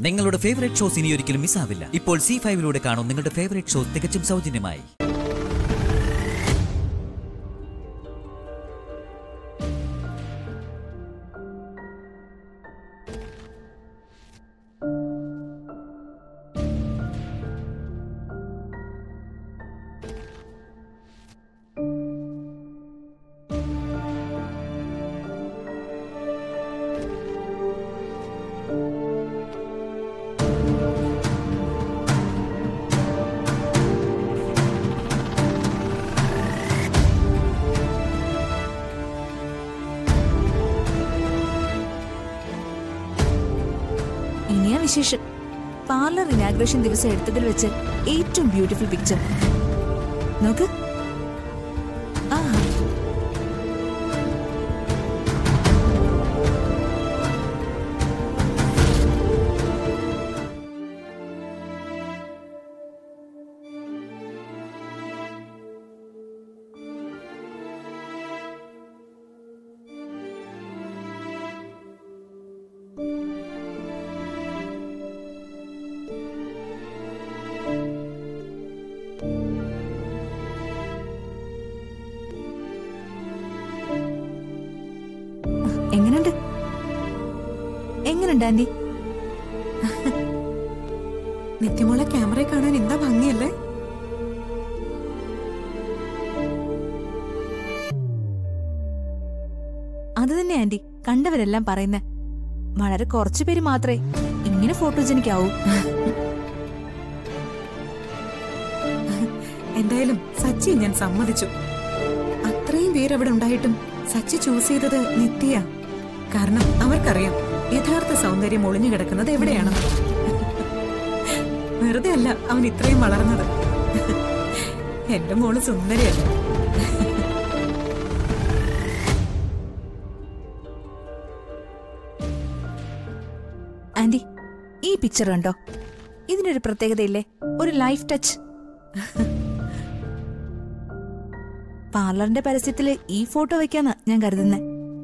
നിങ്ങളുടെ favourite shows ഇനി ഒരിക്കലും മിസ്സാവില്ല ഇപ്പോൾ സി ഫൈവിലൂടെ കാണും നിങ്ങളുടെ ഫേവറേറ്റ് ഷോസ് തികച്ചും സൗജന്യമായി ഇനിയാ വിശേഷം പാർലർ ഇനാഗ്രേഷൻ ദിവസം എടുത്തതിൽ വെച്ച് ഏറ്റവും ബ്യൂട്ടിഫുൾ പിക്ചർ നോക്ക് ആ എങ്ങനുണ്ട് എങ്ങനുണ്ട് ആന്റി നിത്യമോളെ ക്യാമറയെ കാണാൻ എന്താ ഭംഗിയല്ലേ അത് തന്നെ ആന്റി കണ്ടവരെല്ലാം പറയുന്ന വളരെ കുറച്ചു പേര് മാത്രമേ ഇങ്ങനെ ഫോട്ടോജനിക് ആവൂ എന്തായാലും സച്ചി ഞാൻ സമ്മതിച്ചു അത്രയും പേരവിടെ ഉണ്ടായിട്ടും സച്ചി ചൂസ് ചെയ്തത് നിത്യ കാരണം അവർക്കറിയാം യഥാർത്ഥ സൗന്ദര്യം ഒളിഞ്ഞു കിടക്കുന്നത് എവിടെയാണ് വെറുതെ അല്ല അവൻ ഇത്രയും വളർന്നത് എന്റെ മോള് സുന്ദരിയല്ല ആന്റി ഈ പിക്ചർ കണ്ടോ ഇതിനൊരു പ്രത്യേകതയില്ലേ ഒരു ലൈഫ് ടച്ച് പാർലറിന്റെ പരസ്യത്തില് ഈ ഫോട്ടോ വെക്കാന്നാ ഞാൻ കരുതുന്നേ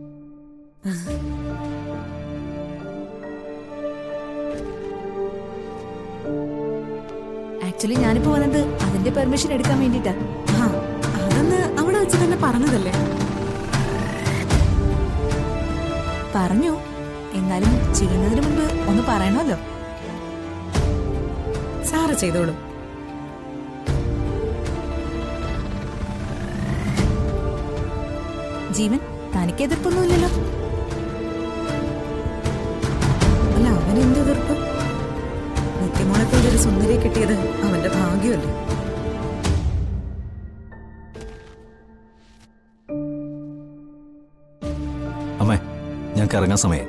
ആക്ച്വലി ഞാനിപ്പോ വന്നത് അതിന്റെ പെർമിഷൻ എടുക്കാൻ വേണ്ടിട്ടാ ആ അതെന്ന് അവിടെ വെച്ച് തന്നെ പറഞ്ഞതല്ലേ പറഞ്ഞു എന്നാലും ചെയ്യുന്നതിന് മുൻപ് ഒന്ന് പറയണമല്ലോ സാറ് ചെയ്തോളൂ ജീവൻ തനിക്ക് എതിർപ്പൊന്നുമില്ലല്ലോ അല്ല അവനെന്ത് എതിർപ്പ് നിത്യമോളെ പോലെ ഒരു സുന്ദരിയെ കിട്ടിയത് അവന്റെ ഭാഗ്യമല്ലേ അമ്മേ ഞങ്ങൾക്ക് ഇറങ്ങാൻ സമയം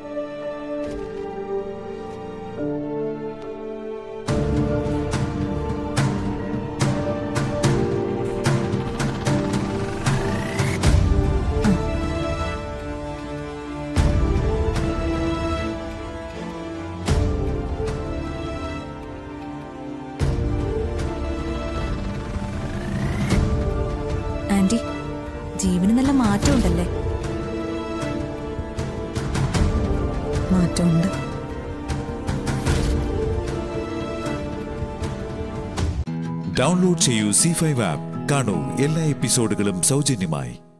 ആന്റി ജീവന് നല്ല മാറ്റമുണ്ടല്ലേ മാറ്റമുണ്ട് ഡൗൺലോഡ് ചെയ്യൂ സി ഫൈവ് ആപ്പ് കാണൂ എല്ലാ എപ്പിസോഡുകളും സൗജന്യമായി